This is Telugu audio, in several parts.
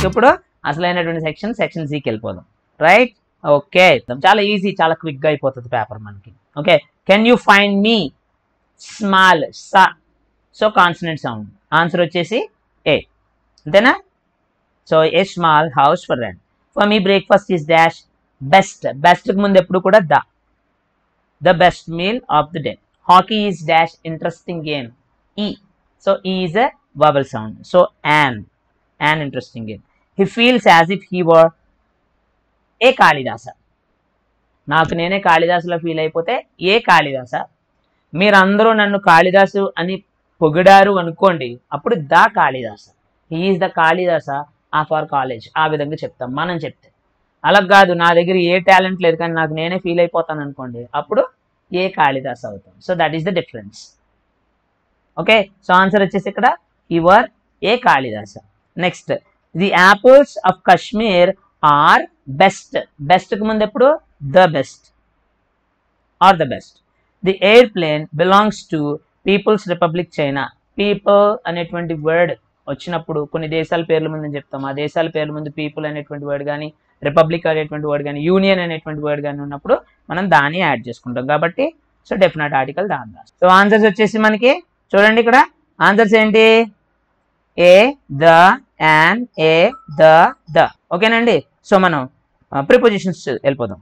ఇప్పుడు అసలైనటువంటి సెక్షన్ సెక్షన్ సికి వెళ్ళిపోదాం రైట్ ఓకే చాలా ఈజీ చాలా క్విక్గా అయిపోతుంది పేపర్ మనకి okay can you find me small saw so consonant sound answer వచ్చేసి ఏ అంతేనా so a small house for rent for me breakfast is dash best బెస్ట్కి ముందు ఎప్పుడు కూడా the the best meal of the day hockey is dash interesting game ఈ సో ఈ is a vowel sound so an an interesting game he feels as if he were a Kalidasa నాకు నేనే కాళిదాసులో ఫీల్ అయిపోతే ఏ కాళిదాస మీరందరూ నన్ను కాళిదాసు అని పొగిడారు అనుకోండి అప్పుడు the Kalidasa is the Kalidasa of our college ఆ విధంగా చెప్తాం మనం చెప్తే అలా కాదు నా దగ్గర ఏ టాలెంట్ లేదు కానీ నాకు నేనే ఫీల్ అయిపోతాను అనుకోండి అప్పుడు ఏ కాళిదాస్ అవుతాం so that is the difference okay so answer వచ్చేసి ఇక్కడ your a Kalidasa next the apples of Kashmir are best బెస్ట్కి ముందు ఎప్పుడు the best are the best the airplane belongs to peoples republic China people అనేటువంటి వర్డ్ వచ్చినప్పుడు కొన్ని దేశాల పేర్ల ముందు చెప్తాం ఆ దేశాల పేర్ల ముందు పీపుల్ అనేటువంటి వర్డ్ కానీ రిపబ్లిక్ అనేటువంటి వర్డ్ కానీ యూనియన్ అనేటువంటి వర్డ్ కానీ ఉన్నప్పుడు మనం దాన్ని యాడ్ చేసుకుంటాం కాబట్టి సో డెఫినెట్ ఆర్టికల్ దాని సో ఆన్సర్స్ వచ్చేసి మనకి చూడండి ఇక్కడ ఆన్సర్స్ ఏంటి a the and a the the ఓకేనండి సో మనం ప్రిపోజిషన్స్ వెళ్ళిపోదాం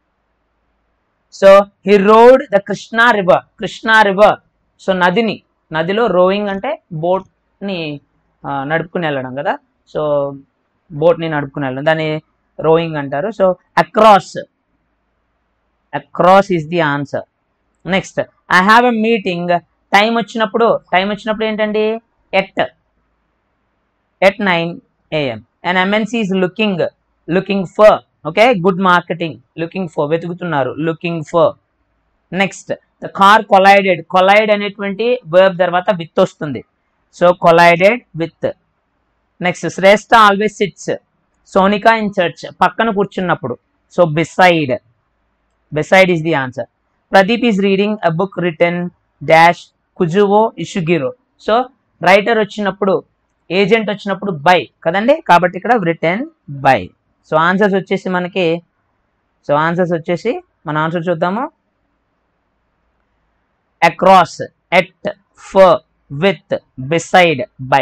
so he rowed the Krishna river Krishna river so నదిని నదిలో రోయింగ్ అంటే బోట్ని నడుపుకుని వెళ్ళడం కదా సో బోట్ని నడుపుకుని వెళ్ళడం దాన్ని రోయింగ్ అంటారు so across across is the answer next I have a meeting time వచ్చినప్పుడు టైం వచ్చినప్పుడు ఏంటండి at at nine AM and MNC is looking looking for okay good marketing looking for వెతుకుతున్నారు looking for next the car collided collide అనేటువంటి వర్బ్ తర్వాత విత్ వస్తుంది so collided with next Shreshtha always sits Sonika in church పక్కన కూర్చున్నప్పుడు so beside beside is the answer Pradeep is reading a book written dash Kazuo Ishiguro so writer వచ్చినప్పుడు ఏజెంట్ వచ్చినప్పుడు బై కదండి కాబట్టి ఇక్కడ రిటర్న్ బై సో ఆన్సర్స్ వచ్చేసి మనకి సో ఆన్సర్స్ వచ్చేసి మన ఆన్సర్ చూద్దాము across at for with beside by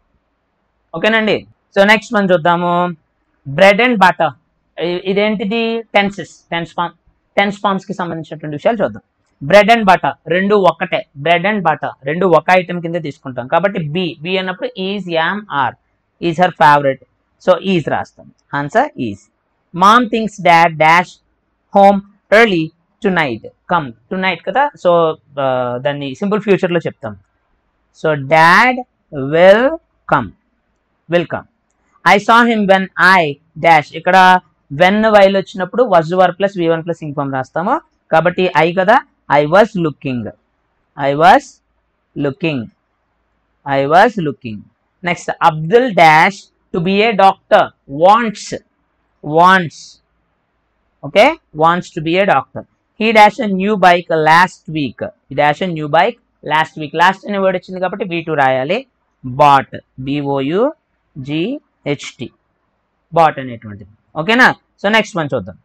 ఓకేనండి సో నెక్స్ట్ మనం చూద్దాము బ్రెడ్ అండ్ బటర్ ఇదేంటిది టెన్సెస్ టెన్స్ ఫామ్ టెన్స్ ఫామ్స్కి సంబంధించినటువంటి విషయాలు చూద్దాం బ్రెడ్ అండ్ బటర్ రెండు ఒకటే బ్రెడ్ అండ్ బటర్ రెండు ఒక ఐటెం కింద తీసుకుంటాం కాబట్టి బి బి అన్నప్పుడు is am are is her favourite so is రాస్తాం answer is mom thinks dad dash home early tonight come tonight కదా సో దాన్ని సింపుల్ ఫ్యూచర్లో చెప్తాం so dad will come will come I saw him when I dash ఇక్కడ వెన్ వైల్ వచ్చినప్పుడు was were plus V one plus ing form రాస్తాము కాబట్టి ఐ కదా I was looking I was looking I was looking next Abdul dash to be a doctor wants wants okay wants to be a doctor he dash a new bike last week ఈ dash a new bike last week last అనే వర్డ్ వచ్చింది కాబట్టి వీ టూ రాయాలి బాట్ బిఓయు జిహెచ్టి బాట్ అనేటువంటిది ఓకేనా సో నెక్స్ట్ మనం చూద్దాం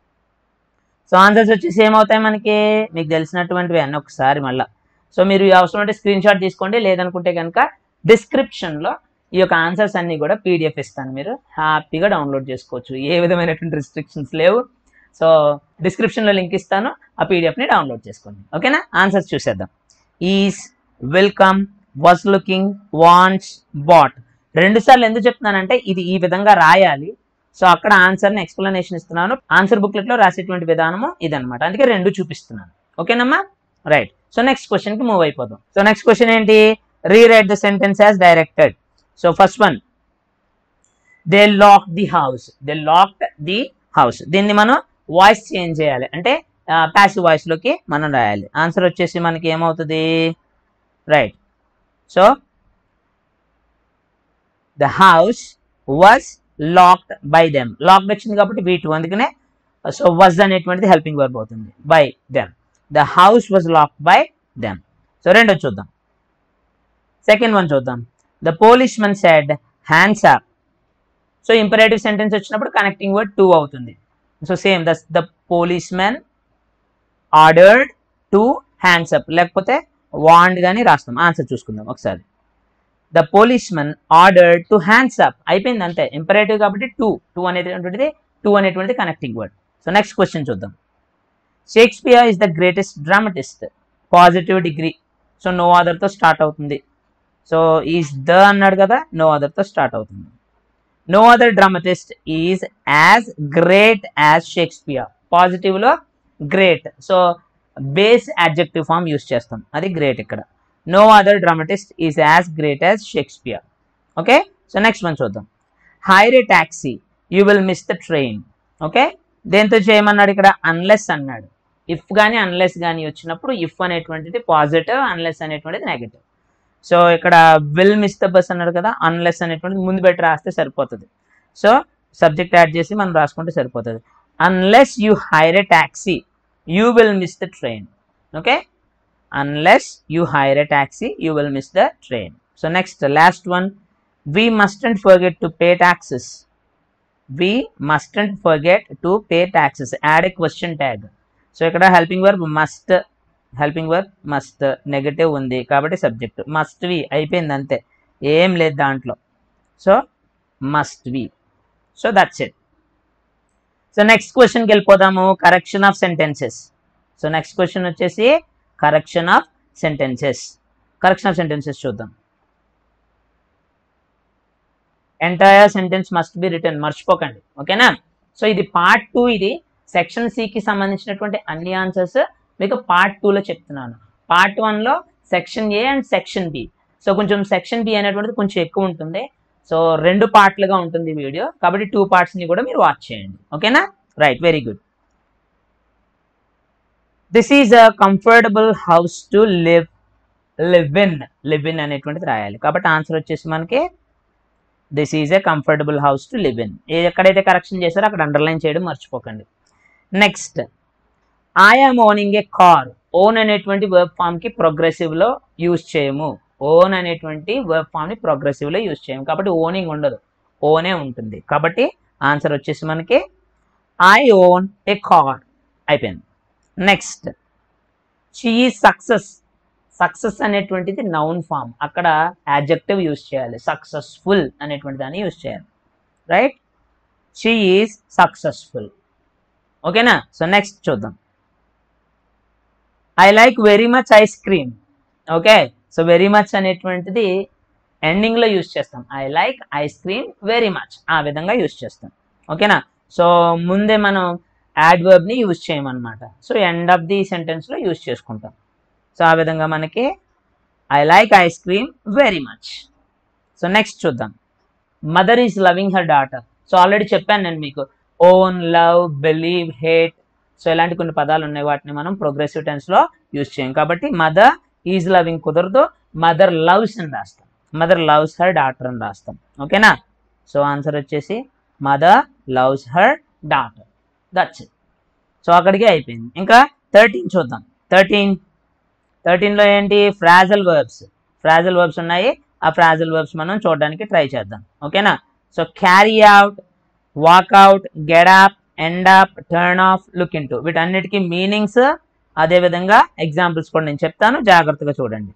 సో ఆన్సర్స్ వచ్చేసి ఏమవుతాయి మనకి మీకు తెలిసినటువంటివి అన్నీ ఒకసారి మళ్ళీ సో మీరు అవసరం అంటే స్క్రీన్ షాట్ తీసుకోండి లేదనుకుంటే కనుక డిస్క్రిప్షన్లో ఈ యొక్క ఆన్సర్స్ అన్నీ కూడా పీడిఎఫ్ ఇస్తాను మీరు హ్యాపీగా డౌన్లోడ్ చేసుకోవచ్చు ఏ విధమైనటువంటి రిస్ట్రిక్షన్స్ లేవు సో డిస్క్రిప్షన్లో లింక్ ఇస్తాను ఆ పీడిఎఫ్ని డౌన్లోడ్ చేసుకోండి ఓకేనా ఆన్సర్స్ చూసేద్దాం is welcome was looking wants bought రెండు సార్లు ఎందుకు చెప్తున్నానంటే ఇది ఈ విధంగా రాయాలి సో అక్కడ ఆన్సర్ని ఎక్స్ప్లెనేషన్ ఇస్తున్నాను ఆన్సర్ బుక్లెట్లో రాసేటువంటి విధానము ఇదనమాట అందుకే రెండు చూపిస్తున్నాను ఓకేనమ్మా రైట్ సో నెక్స్ట్ క్వశ్చన్కి మూవ్ అయిపోదాం సో నెక్స్ట్ క్వశ్చన్ ఏంటి rewrite the sentence as directed so first one they lock the house they locked the house దీన్ని మనం వాయిస్ చేంజ్ చేయాలి అంటే ప్యాసివ్ వాయిస్లోకి మనం రాయాలి ఆన్సర్ వచ్చేసి మనకి ఏమవుతుంది right so the house was locked by them locked వచ్చింది కాబట్టి వీ టూ అందుకనే సో వజ్ అనేటువంటిది హెల్పింగ్ వర్బ్ అవుతుంది by them the house was locked by them so రెండో చూద్దాం సెకండ్ వన్ చూద్దాం the policeman said hands up so imperative sentence వచ్చినప్పుడు కనెక్టింగ్ వర్డ్ టు అవుతుంది so same thus the policeman ordered to hands up లేకపోతే వాండ్ కానీ రాస్తాం ఆన్సర్ చూసుకుందాం ఒకసారి the policeman order to hands up అయిపోయింది అంతే ఇంపరేటివ్ కాబట్టి టూ టూ అనేటువంటిది టూ అనేటువంటిది connecting word so next question చూద్దాం Shakespeare is the greatest dramatist positive degree so no తో స్టార్ట్ అవుతుంది సో ఈజ్ ద అన్నాడు కదా నో తో స్టార్ట్ అవుతుంది no other dramatist is as great as Shakespeare పాజిటివ్లో great so base adjective form use చేస్తాం అది గ్రేట్ ఇక్కడ no other dramatist is as great as Shakespeare okay so next మనం చూద్దాం hire a taxi you will miss the train okay దేంతో చేయమన్నాడు ఇక్కడ అన్లెస్ అన్నాడు ఇఫ్ కానీ అన్లెస్ కానీ వచ్చినప్పుడు ఇఫ్ అనేటువంటిది పాజిటివ్ అన్లెస్ అనేటువంటిది నెగటివ్ సో ఇక్కడ విల్ మిస్ ద బస్ అన్నాడు కదా అన్లెస్ అనేటువంటిది ముందు పెట్టి రాస్తే సరిపోతుంది సో సబ్జెక్ట్ యాడ్ చేసి మనం రాసుకుంటే సరిపోతుంది unless you hire a taxi you will miss the train okay unless you hire a taxi you will miss the train so next last one we mustn't forget to pay taxes we mustn't forget to pay taxes add a question tag so ఇక్కడ helping verb must helping verb must negative ఉంది కాబట్టి సబ్జెక్ట్ మస్ట్ వి అయిపోయింది అంతే ఏం లేదు దాంట్లో so must we so that's it so next క్వశ్చన్కి వెళ్ళిపోదాము correction of sentences so next question వచ్చేసి correction of sentences correction of sentences చూద్దాం entire sentence must be rewritten మర్చిపోకండి ఓకేనా సో ఇది పార్ట్ టూ ఇది సెక్షన్ సికి సంబంధించినటువంటి అన్ని ఆన్సర్స్ మీకు పార్ట్ టూలో చెప్తున్నాను పార్ట్ వన్లో section A and section B so కొంచెం సెక్షన్ బి అనేటువంటిది కొంచెం ఎక్కువ ఉంటుంది సో రెండు పార్ట్లుగా ఉంటుంది వీడియో కాబట్టి టూ పార్ట్స్ని కూడా మీరు వాచ్ చేయండి ఓకేనా right very good this is a comfortable house to live live in live in అనేటువంటిది రాయాలి కాబట్టి ఆన్సర్ వచ్చేసి మనకి this is a comfortable house to live in ఎక్కడైతే కరెక్షన్ చేశారో అక్కడ అండర్లైన్ చేయడం మర్చిపోకండి next I'm owning a car own అనేటువంటి వర్బ్ ఫామ్కి ప్రోగ్రెసివ్లో యూజ్ చేయము ఓన్ అనేటువంటి వర్బ్ ఫామ్ని ప్రోగ్రెసివ్లో యూజ్ చేయము కాబట్టి ఓనింగ్ ఉండదు ఓనే ఉంటుంది కాబట్టి ఆన్సర్ వచ్చేసి మనకి ఐ ఓన్ ఏ కార్ అయిపోయింది నెక్స్ట్ షీ సక్సెస్ సక్సెస్ అనేటువంటిది నౌన్ ఫామ్ అక్కడ యాడ్జెక్టివ్ యూజ్ చేయాలి సక్సెస్ఫుల్ అనేటువంటి దాన్ని యూజ్ చేయాలి రైట్ షీ ఈజ్ సక్సెస్ఫుల్ ఓకేనా సో నెక్స్ట్ చూద్దాం I like very much ice cream okay so very much అనేటువంటిది ఎండింగ్లో యూజ్ చేస్తాం I like ice cream very much ఆ విధంగా యూజ్ చేస్తాం ఓకేనా సో ముందే మనం యాడ్వర్బ్ని యూజ్ చేయమన్నమాట సో ఎండ్ ఆఫ్ ది సెంటెన్స్లో యూజ్ చేసుకుంటాం సో ఆ విధంగా మనకి I like ice cream very much so next చూద్దాం mother is loving her daughter so already చెప్పాను నేను మీకు own love believe hate so ఇలాంటి కొన్ని పదాలు ఉన్నాయి వాటిని మనం ప్రోగ్రెసివ్ టెన్స్లో యూజ్ చేయం కాబట్టి మదర్ ఈజ్ లవింగ్ కుదరదు మదర్ లవ్స్ అని రాస్తాం మదర్ లవ్స్ హర్ డాటర్ అని రాస్తాం ఓకేనా సో ఆన్సర్ వచ్చేసి mother loves her daughter that's it so అక్కడికే అయిపోయింది ఇంకా థర్టీన్ చూద్దాం థర్టీన్ థర్టీన్లో ఏంటి ఫ్రాజల్ వర్బ్స్ ఫ్రాజల్ వర్బ్స్ ఉన్నాయి ఆ ఫ్రాజల్ వర్బ్స్ మనం చూడడానికి ట్రై చేద్దాం ఓకేనా so carry out walkout get up end up turn off look in to వీటన్నిటికీ మీనింగ్స్ అదేవిధంగా ఎగ్జాంపుల్స్ కూడా నేను చెప్తాను జాగ్రత్తగా చూడండి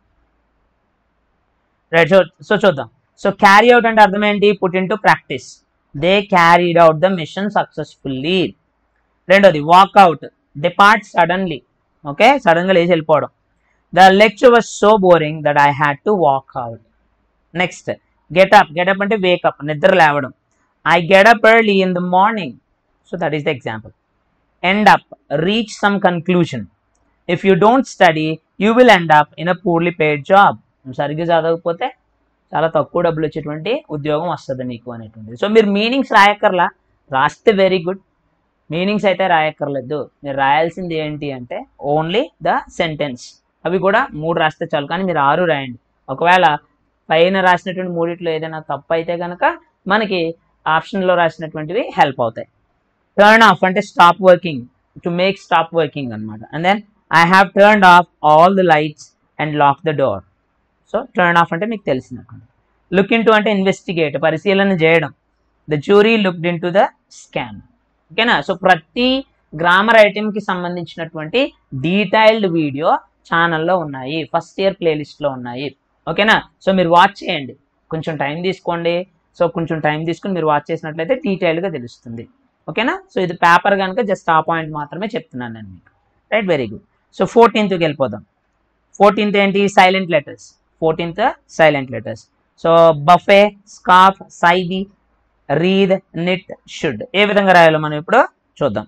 రైట్ సో సో చూద్దాం సో క్యారీ అవుట్ అంటే అర్థం ఏంటి put in to practice they carried out the mission successfully రెండోది వాక్అవుట్ డిపార్ట్ సడన్లీ ఓకే సడన్గా లేచి వెళ్ళిపోవడం the lecture was so boring that I had to walk out next get up get up అంటే వేకప్ నిద్ర లేవడం I get up early in the morning so that is the example end up reach some conclusion if you don't study you will end up in a poorly paid job సరిగ్గా చదవకపోతే చాలా తక్కువ డబ్బులు వచ్చేటువంటి ఉద్యోగం వస్తుంది మీకు అనేటువంటిది సో మీరు మీనింగ్స్ రాయక్కర్లా రాస్తే వెరీ గుడ్ మీనింగ్స్ అయితే రాయక్కర్లేదు మీరు రాయాల్సింది ఏంటి అంటే ఓన్లీ ద సెంటెన్స్ అవి కూడా మూడు రాస్తే చాలు కానీ మీరు ఆరు రాయండి ఒకవేళ పైన రాసినటువంటి మూడిట్లో ఏదైనా తప్పు అయితే కనుక మనకి ఆప్షన్లో రాసినటువంటివి హెల్ప్ అవుతాయి టర్న్ ఆఫ్ అంటే stop working to make stop working అనమాట and then I have turn off all the lights and lock the door so turn off అంటే మీకు తెలిసినట్టు లుక్ ఇన్ టు అంటే ఇన్వెస్టిగేట్ పరిశీలన చేయడం the jury looked in to the scam ఓకేనా సో ప్రతి గ్రామర్ ఐటెంకి సంబంధించినటువంటి డీటెయిల్డ్ వీడియో ఛానల్లో ఉన్నాయి ఫస్ట్ ఇయర్ ప్లేలిస్ట్లో ఉన్నాయి ఓకేనా సో మీరు వాచ్ చేయండి కొంచెం టైం తీసుకోండి సో కొంచెం టైం తీసుకుని మీరు వాచ్ చేసినట్లయితే డీటెయిల్గా తెలుస్తుంది ఓకేనా సో ఇది పేపర్ కనుక జస్ట్ ఆ పాయింట్ మాత్రమే చెప్తున్నాను నేను మీకు రైట్ వెరీ గుడ్ సో ఫోర్టీన్త్కి వెళ్ళిపోదాం ఫోర్టీన్త్ ఏంటి silent letters fourteenth silent letters so buffet scarf scythe wreath knit should ఏ విధంగా రాయాలో మనం ఇప్పుడు చూద్దాం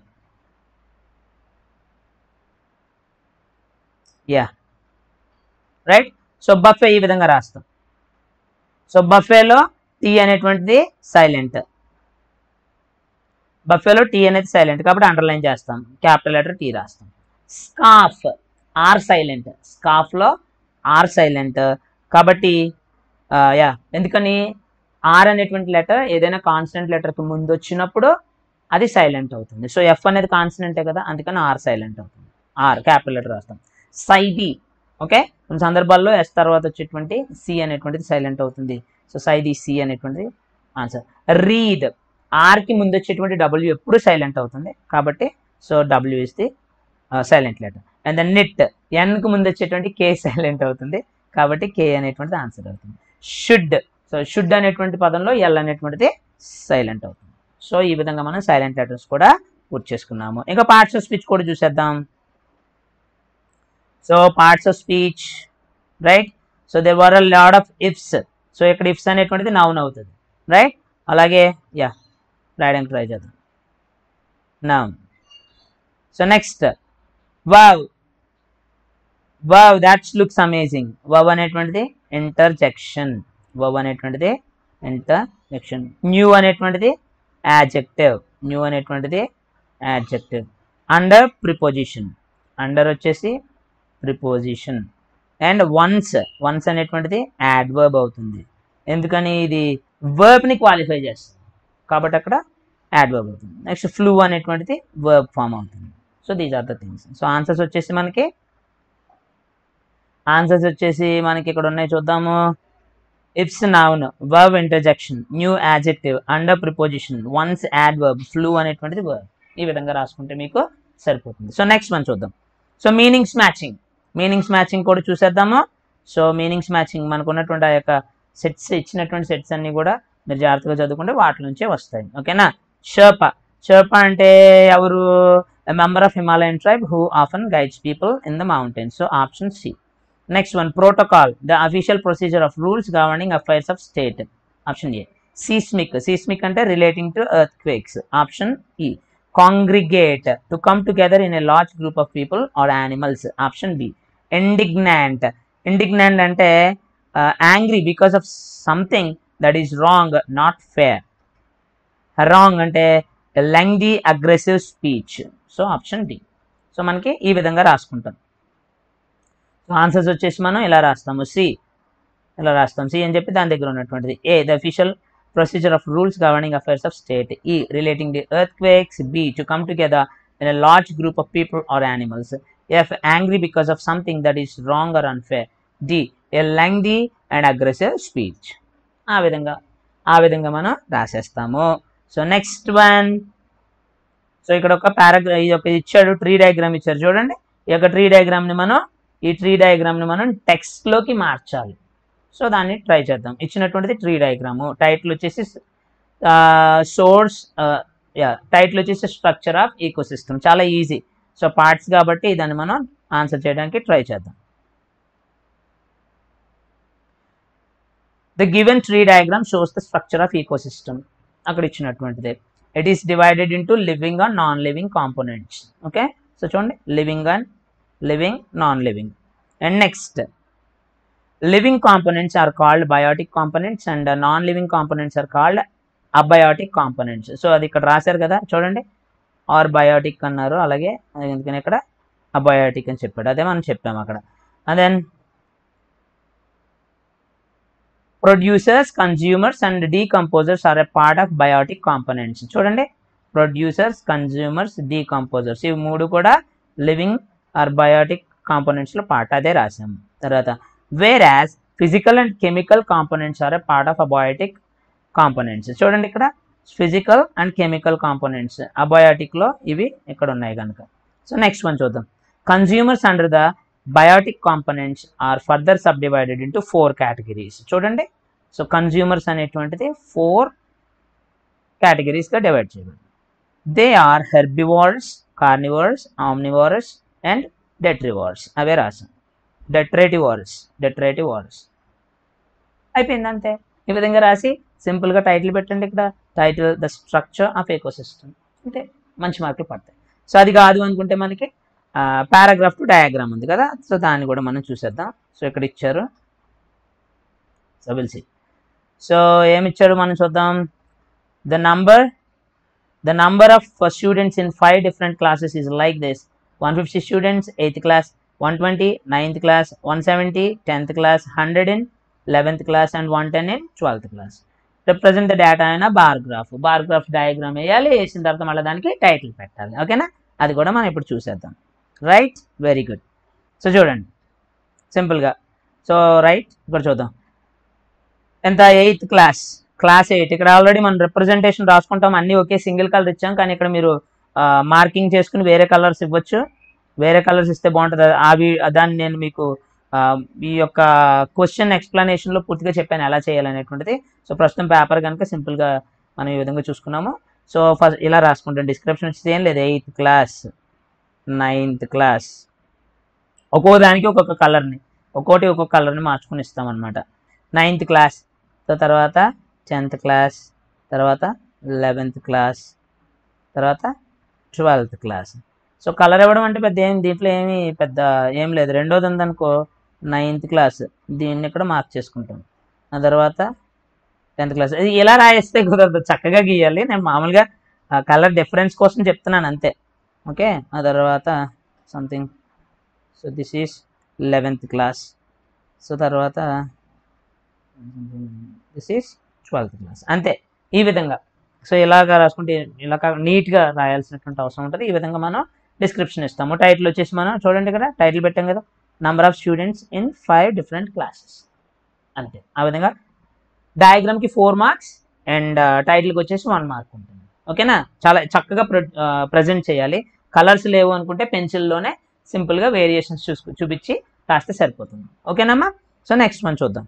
యా రైట్ సో బఫే ఈ విధంగా రాస్తాం సో బఫేలో టీ అనేటువంటిది సైలెంట్ బఫేలో టీ అనేది సైలెంట్ కాబట్టి అండర్లైన్ చేస్తాం క్యాపిటల్ లెటర్ టీ రాస్తాం స్కాఫ్ ఆర్ సైలెంట్ స్కాఫ్లో ఆర్ సైలెంట్ కాబట్టి యా ఎందుకని ఆర్ అనేటువంటి లెటర్ ఏదైనా కాన్స్టెంట్ లెటర్కి ముందు వచ్చినప్పుడు అది సైలెంట్ అవుతుంది సో ఎఫ్ అనేది కాన్స్టెంటే కదా అందుకని ఆర్ సైలెంట్ అవుతుంది ఆర్ క్యాపిటల్ లెటర్ రాస్తాం సైది ఓకే కొన్ని సందర్భాల్లో ఎస్ తర్వాత వచ్చేటువంటి సి అనేటువంటిది సైలెంట్ అవుతుంది సో సైది సి అనేటువంటిది ఆన్సర్ రీడ్ ఆర్కి ముందు వచ్చేటువంటి డబ్ల్యూ ఎప్పుడు సైలెంట్ అవుతుంది కాబట్టి so W is the silent letter and then knit ఎన్కి ముందు వచ్చేటువంటి కే సైలెంట్ అవుతుంది కాబట్టి కే అనేటువంటిది ఆన్సర్ అవుతుంది షుడ్ సో షుడ్ అనేటువంటి పదంలో ఎల్ అనేటువంటిది సైలెంట్ అవుతుంది సో ఈ విధంగా మనం సైలెంట్ లెటర్స్ కూడా పూర్తి చేసుకున్నాము ఇంకా పార్ట్స్ ఆఫ్ స్పీచ్ కూడా చూసేద్దాం so parts of speech right so there were a lot of ifs so ఇక్కడ ఇఫ్స్ అనేటువంటిది నౌన్ అవుతుంది రైట్ అలాగే యా రాయడానికి ట్రై చేద్దాం noun so next wow wow that's looks amazing wow అనేటువంటిది ఇంటర్జెక్షన్ వవ్ అనేటువంటిది ఇంటర్జెక్షన్ న్యూ అనేటువంటిది యాడ్జెక్టివ్ న్యూ అనేటువంటిది యాడ్జెక్టివ్ అండర్ ప్రిపోజిషన్ అండర్ వచ్చేసి ప్రిపోజిషన్ అండ్ వన్స్ వన్స్ అనేటువంటిది యాడ్వర్బ్ అవుతుంది ఎందుకని ఇది వర్బ్ని క్వాలిఫై చేస్తుంది కాబట్టి అక్కడ యాడ్వర్బ్ అవుతుంది నెక్స్ట్ ఫ్లూ అనేటువంటిది వర్బ్ ఫామ్ అవుతుంది so these are the things so answers వచ్చేసి మనకి ఆన్సర్స్ వచ్చేసి మనకి ఇక్కడ ఉన్నాయి చూద్దాము ifs noun verb interjection new adjective under preposition once adverb flew అనేటువంటిది వర్బ్ ఈ విధంగా రాసుకుంటే మీకు సరిపోతుంది సో నెక్స్ట్ మనం చూద్దాం so meanings matching meanings matching కూడా చూసేద్దాము సో మీనింగ్స్ మ్యాచింగ్ మనకు ఉన్నటువంటి ఆ యొక్క సెట్స్ ఇచ్చినటువంటి సెట్స్ అన్ని కూడా మీరు జాగ్రత్తగా చదువుకుంటే వాటి నుంచే వస్తాయి ఓకేనా షర్ప షర్ప అంటే ఎవరు member of Himalayan tribe who often guides people in the mountain so option C next one protocol the official procedure of rules governing affairs of state option A seismic seismic అంటే relating to earthquakes option E congregate to come together in a large group of people or animals option B indignant indignant అంటే angry because of something that is wrong not fair wrong అంటే lengthy aggressive speech so option D so మనకి ఈ విధంగా రాసుకుంటాం సో ఆన్సర్స్ వచ్చేసి మనం ఇలా రాస్తాము సి ఇలా రాస్తాం సి అని చెప్పి దాని దగ్గర ఉన్నటువంటిది A the official procedure of rules governing affairs of state E relating the earthquakes B to come together in a large group of people or animals F angry because of something that is wrong or unfair D a lengthy and aggressive speech ఆ విధంగా ఆ విధంగా మనం రాసేస్తాము సో నెక్స్ట్ వన్ సో ఇక్కడ ఒక పారాగ్రా ఇది ఒక ఇచ్చాడు ట్రీ డయాగ్రామ్ ఇచ్చారు చూడండి ఈ యొక్క ట్రీ డయాగ్రామ్ని మనం ఈ ట్రీ డయాగ్రామ్ని మనం టెక్స్ట్లోకి మార్చాలి సో దాన్ని ట్రై చేద్దాం ఇచ్చినటువంటిది ట్రీ డయాగ్రాము టైటిల్ వచ్చేసి సోర్స్ యా టైటిల్ వచ్చేసి స్ట్రక్చర్ ఆఫ్ ఈకో సిస్టమ్ చాలా ఈజీ సో పార్ట్స్ కాబట్టి దాన్ని మనం ఆన్సర్ చేయడానికి ట్రై చేద్దాం the given tree diagram shows the structure of ecosystem అక్కడ ఇచ్చినటువంటిది it is divided into living and non living components okay so చూడండి living and living non living and next living components are called biotic components and non living components are called abiotic components so అది ఇక్కడ రాశారు కదా చూడండి ఆర్ బయోటిక్ అన్నారు అలాగే ఎందుకని ఇక్కడ అబయోటిక్ అని చెప్పాడు అదే మనం చెప్పాము అక్కడ and then producers consumers and decomposers are a part of biotic components చూడండి ప్రొడ్యూసర్స్ కన్జ్యూమర్స్ డీకంపోజర్స్ ఇవి మూడు కూడా లివింగ్ ఆర్ బయోటిక్ కాంపోనెంట్స్లో పార్ట్ అదే రాసాము తర్వాత whereas physical and chemical components are a part of abiotic components చూడండి ఇక్కడ ఫిజికల్ అండ్ కెమికల్ కాంపోనెంట్స్ అబయాటిక్లో ఇవి ఇక్కడ ఉన్నాయి కనుక సో నెక్స్ట్ వన్ చూద్దాం consumers under the biotic components are further subdivided into four categories చూడండి సో కన్జ్యూమర్స్ అనేటువంటిది ఫోర్ కేటగిరీస్గా డివైడ్ చేయబడింది they are herbivores carnivores omnivores and detritivores అవే రాసాం డెట్రేటివార్స్ డెట్రేటివార్స్ అయిపోయింది అంతే ఈ విధంగా రాసి సింపుల్గా టైటిల్ పెట్టండి ఇక్కడ title the structure of ecosystem అంటే మంచి మార్కులు పడతాయి సో అది కాదు అనుకుంటే మనకి పారాగ్రాఫ్ టు డయాగ్రామ్ ఉంది కదా సో దాన్ని కూడా మనం చూసేద్దాం సో ఇక్కడ ఇచ్చారు సో విల్ సి సో ఏమి ఇచ్చాడు మనం చూద్దాం the number the number of students in five different classes is like this one fifty students eighth class one twenty ninth class one seventy tenth class hundred in eleventh class and one ten in twelfth class represent the data అయినా bar graph bar graph diagram వేయాలి వేసిన తర్వాత మళ్ళీ దానికి టైటిల్ పెట్టాలి ఓకేనా అది కూడా మనం ఇప్పుడు చూసేద్దాం రైట్ వెరీ గుడ్ సో చూడండి సింపుల్గా సో రైట్ ఇక్కడ చూద్దాం ఎంత ఎయిత్ క్లాస్ క్లాస్ ఎయిట్ ఇక్కడ ఆల్రెడీ మనం రిప్రజెంటేషన్ రాసుకుంటాం అన్నీ ఒకే సింగిల్ కలర్ ఇచ్చాం కానీ ఇక్కడ మీరు మార్కింగ్ చేసుకుని వేరే కలర్స్ ఇవ్వచ్చు వేరే కలర్స్ ఇస్తే బాగుంటుంది అవి దాన్ని నేను మీకు ఆ, ఈ యొక్క క్వశ్చన్ ఎక్స్ప్లెనేషన్లో పూర్తిగా చెప్పాను ఎలా చేయాలనేటువంటిది సో ప్రస్తుతం పేపర్ కనుక సింపుల్గా మనం ఈ విధంగా చూసుకున్నాము సో ఫస్ట్ ఇలా రాసుకుంటాం డిస్క్రిప్షన్ ఏం లేదు ఎయిత్ క్లాస్ నైన్త్ క్లాస్ ఒక్కో దానికి ఒక్కొక్క కలర్ని ఒక్కోటి ఒక్కొక్క కలర్ని మార్చుకుని ఇస్తాం అనమాట నైన్త్ క్లాస్ సో తర్వాత టెన్త్ క్లాస్ తర్వాత లెవెన్త్ క్లాస్ తర్వాత ట్వెల్త్ క్లాస్ సో కలర్ ఇవ్వడం అంటే పెద్ద ఏం దీంట్లో ఏమి పెద్ద ఏం లేదు రెండోది ఉందనుకో నైన్త్ క్లాస్ దీన్ని ఇక్కడ మార్క్ చేసుకుంటాం ఆ తర్వాత టెన్త్ క్లాస్ ఇది ఇలా రాయిస్తే కుదరదు చక్కగా గీయాలి నేను మామూలుగా కలర్ డిఫరెన్స్ కోసం చెప్తున్నాను అంతే ఓకే ఆ తర్వాత something so this is eleventh class so తర్వాత దిస్ ఈస్ ట్వెల్త్ క్లాస్ అంతే ఈ విధంగా సో ఇలాగా రాసుకుంటే ఇలా నీట్గా రాయాల్సినటువంటి అవసరం ఉంటుంది ఈ విధంగా మనం డిస్క్రిప్షన్ ఇస్తాము టైటిల్ వచ్చేసి మనం చూడండి కదా టైటిల్ పెట్టాం కదా number of students in five different classes అంతే ఆ విధంగా డయాగ్రామ్కి ఫోర్ మార్క్స్ అండ్ టైటిల్కి వచ్చేసి వన్ మార్క్ ఉంటుంది ఓకేనా చాలా చక్కగా ప్రజెంట్ చేయాలి కలర్స్ లేవు అనుకుంటే పెన్సిల్లోనే సింపుల్గా వేరియేషన్స్ చూసుకు చూపించి రాస్తే సరిపోతుంది ఓకేనమ్మా సో నెక్స్ట్ మనం చూద్దాం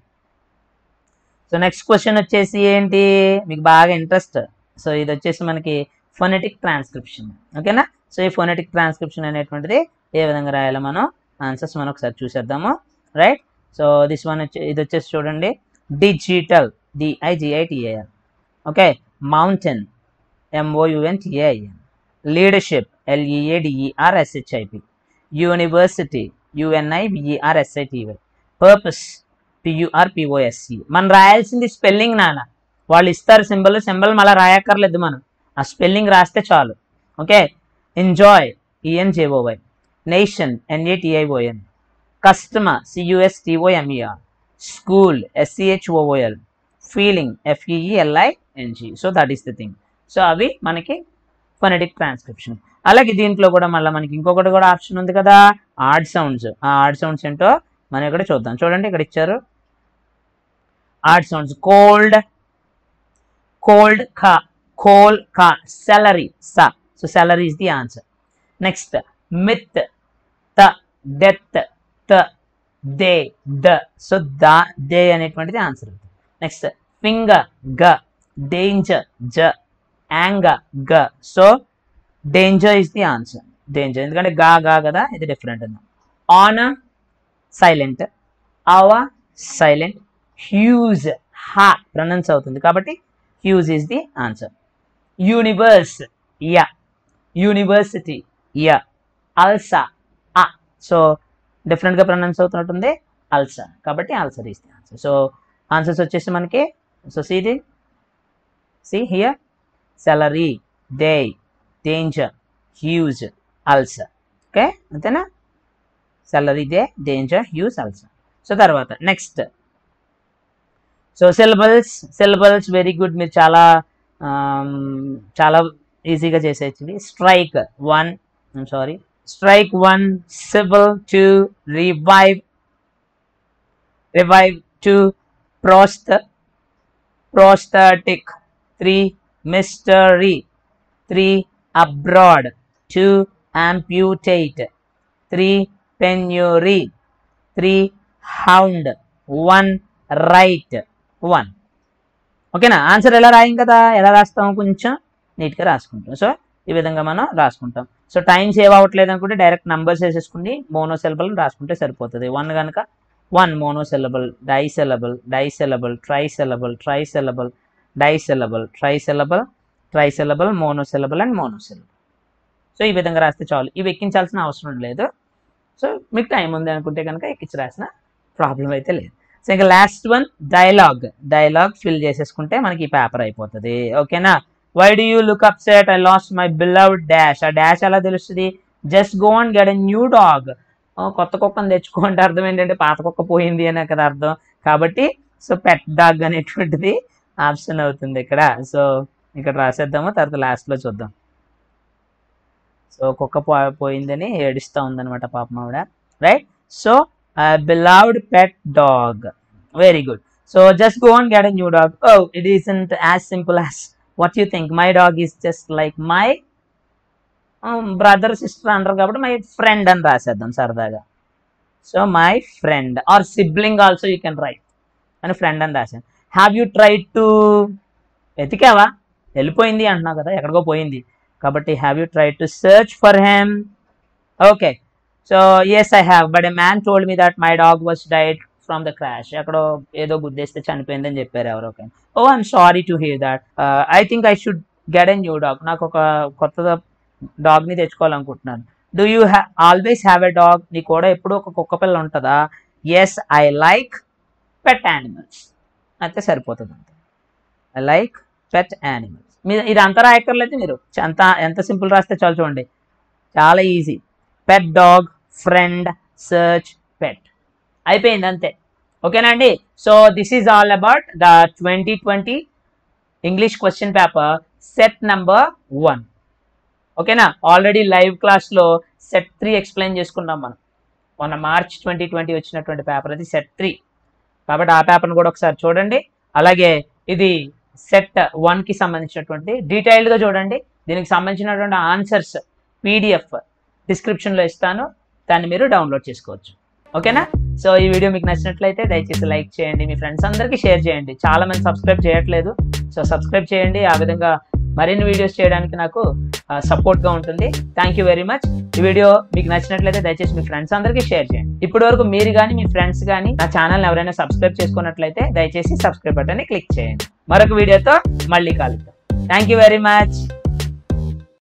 సో నెక్స్ట్ క్వశ్చన్ వచ్చేసి ఏంటి మీకు బాగా ఇంట్రెస్ట్ సో ఇది వచ్చేసి మనకి ఫొనెటిక్ ట్రాన్స్క్రిప్షన్ ఓకేనా సో ఈ ఫొనెటిక్ ట్రాన్స్క్రిప్షన్ అనేటువంటిది ఏ విధంగా రాయాలో మనం ఆన్సర్స్ మనం ఒకసారి చూసేద్దాము రైట్ సో దిస్ వన్ వచ్చి ఇది వచ్చేసి చూడండి digital డిఐజిఐటిఏఎల్ okay mountain ఎంఓయుఎన్టిఏఐఎన్ leadership ఎల్ఈఏడిఈఆర్ఎస్హెచ్ఐపి university UNI బిఈఆర్ఎస్ఐటివై purpose పియుఆర్పిఓఎస్సి మనం రాయాల్సింది స్పెల్లింగ్ నాన్న వాళ్ళు ఇస్తారు సింబల్ సింబల్ మళ్ళీ రాయక్కర్లేదు మనం ఆ స్పెల్లింగ్ రాస్తే చాలు okay enjoy ఈఎన్జేఓవై nation ఎన్ఏటిఐఓఎన్ customer సియుఎస్టిఓఎంఈఆర్ school ఎస్సిహెచ్ఓఓఎల్ feeling ఎఫ్ఈఈఎల్ఐఎన్జి so that is the thing so అవి మనకి ఫొనెటిక్ ట్రాన్స్క్రిప్షన్ అలాగే దీంట్లో కూడా మళ్ళీ మనకి ఇంకొకటి కూడా ఆప్షన్ ఉంది కదా ఆడ్ సౌండ్స్ ఆ ఆడ్ సౌండ్స్ ఏంటో మనం ఇక్కడ చూద్దాం చూడండి ఇక్కడ ఇచ్చారు ఆడ్ సౌండ్స్ కోల్డ్ కోల్డ్ కా కోల్ కా సెలరీ స so celery is the answer next myth త డెత్ త దే ద సో దా దే అనేటువంటిది ఆన్సర్ నెక్స్ట్ ఫింగర్ గ డేంజర్ జ యాంగర్ గ so danger is the answer danger ఎందుకంటే గా గా కదా ఇది డిఫరెంట్ ఉంది ఆన్ సైలెంట్ అవ సైలెంట్ హ్యూజ్ హా ప్రొనౌన్స్ అవుతుంది కాబట్టి huge is the answer universe యా యూనివర్సిటీ యా అల్సా ఆ సో డిఫరెంట్గా ప్రొనౌన్స్ అవుతున్నట్టుంది అల్సా కాబట్టి ulcer is the answer so answers వచ్చేసి మనకి so see the C here celery డే డేంజర్ హ్యూజ్ అల్సర్ ఓకే అంతేనా సెలరీ డే డేంజర్ హ్యూజ్ అల్సర్ సో తర్వాత next so syllables syllables very good మీరు చాలా ఆమ్, చాలా ఈజీగా చేసేది strike one sorry strike one syllable two revive revive two ప్రోస్త prosthetic three mystery 3 abroad 2 amputate 3 penury 3 hound 1 right 1 ఓకేనా ఆన్సర్ ఎలా రాయం కదా ఎలా రాస్తాం కొంచెం నీట్గా రాసుకుంటాం సో ఈ విధంగా మనం రాసుకుంటాం సో టైం సేవ్ అవ్వట్లేదు అనుకుంటే డైరెక్ట్ నంబర్స్ వేసేసుకుని మోనోసెలబుల్ రాసుకుంటే సరిపోతుంది వన్ కనుక one monosyllable disyllable disyllable trisyllable trisyllable disyllable trisyllable trisyllable monosyllable and monosyllable so ఈ విధంగా రాస్తే చాలు ఇవి ఎక్కించాల్సిన అవసరం లేదు సో మీకు టైం ఉంది అనుకుంటే కనుక ఎక్కించి రాసిన ప్రాబ్లం అయితే లేదు సో ఇంకా last one dialogue dialogue fill చేసేసుకుంటే మనకి ఈ పేపర్ అయిపోతుంది ఓకేనా why do you look up set I lost my beloved dash ah dash ఎలా తెలుస్తుంది just go and get a new dog కొత్త కుక్కను తెచ్చుకోంటే అర్థం ఏంటంటే పాత కుక్క పోయింది అనే కదా అర్థం కాబట్టి సో పెట్ డాగ్ అనేటువంటిది ఆప్షన్ అవుతుంది ఇక్కడ సో ఇక్కడ రాసేద్దాము తర్వాత లాస్ట్లో చూద్దాం సో కుక్క పో పోయిందని ఏడుస్తూ ఉందన్నమాట పాపం ఆవిడ right so beloved pet dog very good so just go and get a new dog oh it isn't as simple as what you think my dog is just like my brother sister అంటారు కాబట్టి మై ఫ్రెండ్ అని రాసేద్దాం సరదాగా so my friend or sibling also you can write అని ఫ్రెండ్ అని రాశాను హ్యావ్ యూ ట్రై టు వెతికావా వెళ్ళిపోయింది అంటున్నావు కదా ఎక్కడికో పోయింది కాబట్టి have you try to search for him okay so yes I have but a man told me that my dog was died from the crash ఎక్కడో ఏదో గుద్దేస్తే చనిపోయిందని చెప్పారు ఎవరో oh I'm sorry to hear that I think I should get a new dog నాకు ఒక కొత్త డాగ్ని తెచ్చుకోవాలనుకుంటున్నాను do you have always have a dog నీ కూడా ఎప్పుడూ ఒక కుక్క పిల్ల ఉంటుందా yes I like pet animals అయితే సరిపోతుంది అంతే ఐ లైక్ పెట్ యానిమల్స్ మీరు ఇది అంత రాయక్కర్లేదు మీరు అంత ఎంత సింపుల్ రాస్తే చాలు చూడండి చాలా easy pet dog friend search pet అయిపోయింది అంతే ఓకేనా అండి so this is all about the twenty twenty English question paper set number one ఓకేనా ఆల్రెడీ లైవ్ క్లాస్లో సెట్ త్రీ ఎక్స్ప్లెయిన్ చేసుకున్నాం మనం మొన్న మార్చ్ ట్వంటీ ట్వంటీ వచ్చినటువంటి పేపర్ అది సెట్ త్రీ కాబట్టి ఆ పేపర్ని కూడా ఒకసారి చూడండి అలాగే ఇది సెట్ వన్కి సంబంధించినటువంటి డీటెయిల్డ్గా చూడండి దీనికి సంబంధించినటువంటి ఆన్సర్స్ పీడిఎఫ్ డిస్క్రిప్షన్లో ఇస్తాను దాన్ని మీరు డౌన్లోడ్ చేసుకోవచ్చు ఓకేనా సో ఈ వీడియో మీకు నచ్చినట్లయితే దయచేసి లైక్ చేయండి మీ ఫ్రెండ్స్ అందరికీ షేర్ చేయండి చాలా మంది సబ్స్క్రైబ్ చేయట్లేదు సో సబ్స్క్రైబ్ చేయండి ఆ విధంగా మరిన్ని వీడియోస్ చేయడానికి నాకు సపోర్ట్గా ఉంటుంది థ్యాంక్ యూ వెరీ మచ్ ఈ వీడియో మీకు నచ్చినట్లయితే దయచేసి మీ ఫ్రెండ్స్ అందరికీ షేర్ చేయండి ఇప్పటి వరకు మీరు కానీ మీ ఫ్రెండ్స్ కానీ నా ఛానల్ ఎవరైనా సబ్స్క్రైబ్ చేసుకున్నట్లయితే దయచేసి సబ్స్క్రైబ్ బటన్ని క్లిక్ చేయండి మరొక వీడియోతో మళ్ళీ కలుద్దాం థ్యాంక్ యూ వెరీ మచ్